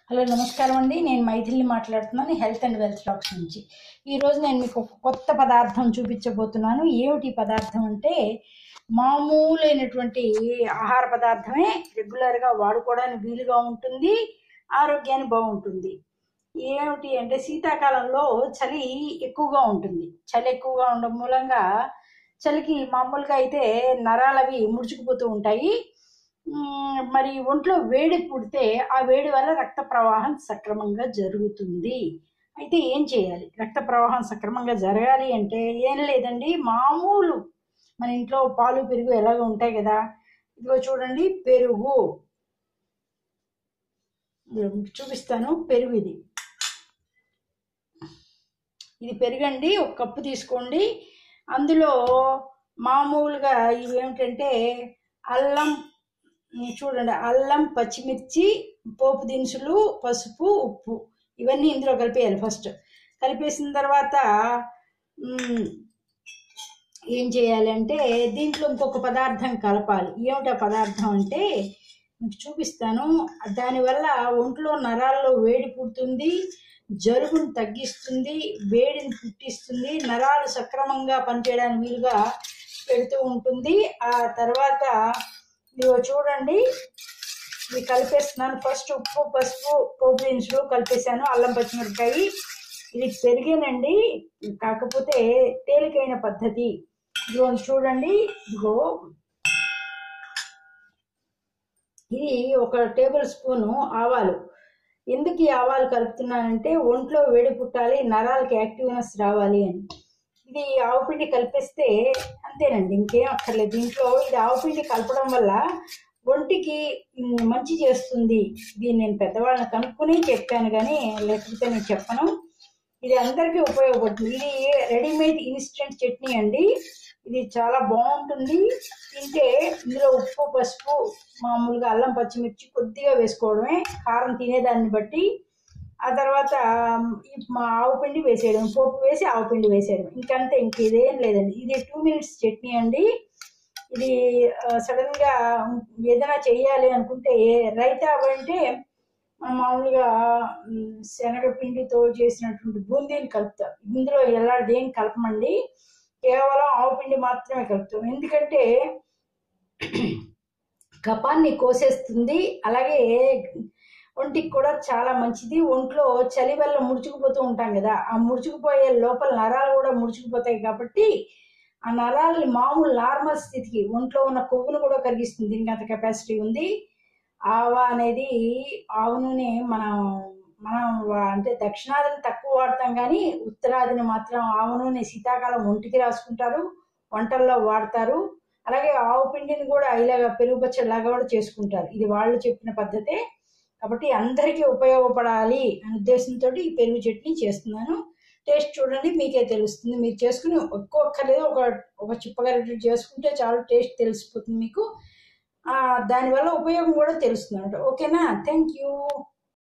hello నమస్కారం అండి నేను మైథిలి మాట్లాడుతున్నాను హెల్త్ అండ్ వెల్త్ టాక్స్ నుంచి ఈరోజు నేను మీకు ఒక కొత్త పదార్థం చూపించబోతున్నాను ఏమిటి ఈ పదార్థం అంటే మామూలైనటువంటి ఆహార పదార్థమే రెగ్యులర్గా వాడుకోవడానికి వీలుగా ఉంటుంది ఆరోగ్యాన్ని బాగుంటుంది ఏమిటి అంటే శీతాకాలంలో చలి ఎక్కువగా ఉంటుంది చలి ఎక్కువగా ఉండడం మూలంగా చలికి మామూలుగా అయితే నరాలవి ముడుచుకుపోతూ ఉంటాయి మ్మ్, మరి ఒంట్లో వేడి పుడితే ఆ వేడి వల్ల రక్త ప్రవాహం సక్రమంగా జరుగుతుంది అయితే ఏం చేయాలి రక్త ప్రవాహం సక్రమంగా జరగాలి అంటే ఏం లేదండి మామూలు మన ఇంట్లో పాలు పెరుగు ఎలాగ ఉంటాయి కదా ఇదిగో చూడండి పెరుగు ఇదిగో మీకు చూపిస్తాను పెరుగు ఇది ఇది పెరుగండి ఒక కప్పు తీసుకోండి అందులో మామూలుగా ఇవి ఏమిటంటే అల్లం ఉమ్, చూడండి అల్లం పచ్చిమిర్చి పోపు దినుసులు పసుపు ఉప్పు ఇవన్నీ ఇందులో కలిపేయాలి ఫస్ట్ కలిపేసిన తర్వాత ఉమ్, ఏం చేయాలి అంటే దీంట్లో ఇంకొక పదార్థం కలపాలి ఏమిటా పదార్థం అంటే మీకు చూపిస్తాను దానివల్ల ఒంట్లో నరాల్లో వేడి పుడుతుంది జలుబును తగ్గిస్తుంది వేడిని పుట్టిస్తుంది నరాలు సక్రమంగా పనిచేయడానికి వీలుగా పెడుతూ ఉంటుంది ఆ తర్వాత ఇదిగో చూడండి ఇవి కలిపేస్తున్నాను ఫస్ట్ ఉప్పు పసుపు పోపు దినుసులు కలిపేసాను అల్లం పచ్చిమిరపకాయ ఇది పెరిగేనండి కాకపోతే తేలికైన పద్ధతి ఇదిగో చూడండి ఇదిగో ఇది ఒక టేబుల్ స్పూను ఆవాలు ఎందుకు ఈ ఆవాలు కలుపుతున్నానంటే ఒంట్లో వేడి పుట్టాలి నరాలకి యాక్టివ్నెస్ రావాలి అని ఇది ఆవు పిండి కలిపేస్తే అంతేనండి ఇంకేం అక్కర్లేదు దీంట్లో ఇది ఆవు పిండి కలపడం వల్ల ఒంటికి మ్, మంచి చేస్తుంది దీన్ని నేను పెద్దవాళ్ళని కనుక్కొని చెప్పాను కానీ లేకపోతే నేను చెప్పను ఇది అందరికీ ఉపయోగపడుతుంది ఇది రెడీమేడ్ ఇన్స్టెంట్ చట్నీ అండి ఇది చాలా బాగుంటుంది తింటే ఇందులో ఉప్పు పసుపు మామూలుగా అల్లం పచ్చిమిర్చి కొద్దిగా వేసుకోవడమే కారం తినేదాన్ని బట్టి ఆ తర్వాత ఈ మా ఆవు పిండి వేసేయడం పోపు వేసి ఆవు పిండి వేసేయడం ఇంకంతే ఇంక ఇదేం లేదండి ఇది టూ మినిట్స్ చట్నీ అండి ఇది సడన్ గా ఏదైనా చెయ్యాలి అనుకుంటే రైతా అంటే మనం మామూలుగా మ్, శనగపిండితో చేసినటువంటి బూందీని కలుపుతాం ఇందులో ఎలాంటిది ఏం కలపమండి కేవలం ఆవు పిండి మాత్రమే కలుపుతాం ఎందుకంటే కపాన్ని కోసేస్తుంది అలాగే ఒంటికి కూడా చాలా మంచిది ఒంట్లో చలి వల్ల ముడుచుకుపోతూ ఉంటాం కదా ఆ ముడుచుకుపోయే లోపల నరాలు కూడా ముడుచుకుపోతాయి కాబట్టి ఆ నరాలని మామూలు నార్మల్ స్థితికి ఒంట్లో ఉన్న కొవ్వును కూడా కరిగిస్తుంది దీనికి అంత కెపాసిటీ ఉంది ఆవా అనేది ఆవు నూనె మనం మనం వా- అంటే దక్షిణాదిని తక్కువ వాడతాం కానీ ఉత్తరాదిని మాత్రం ఆవు నూనె శీతాకాలం ఒంటికి రాసుకుంటారు వంటల్లో వాడతారు అలాగే ఆవు పిండిని కూడా ఇలాగ పెరుగు పచ్చడిలాగా కూడా చేసుకుంటారు ఇది వాళ్ళు చెప్పిన పద్ధతే కాబట్టి అందరికీ ఉపయోగపడాలి అనే ఉద్దేశంతో ఈ పెరుగు చట్నీ చేస్తున్నాను టేస్ట్ చూడండి మీకే తెలుస్తుంది మీరు చేసుకుని ఎక్కువ ఒక్కలేదు ఒక ఒక చిప్పగరెట్టు చేసుకుంటే చాలా టేస్ట్ తెలిసిపోతుంది మీకు ఆ, దానివల్ల ఉపయోగం కూడా తెలుస్తుంది అనమాట ఓకేనా థ్యాంక్ యూ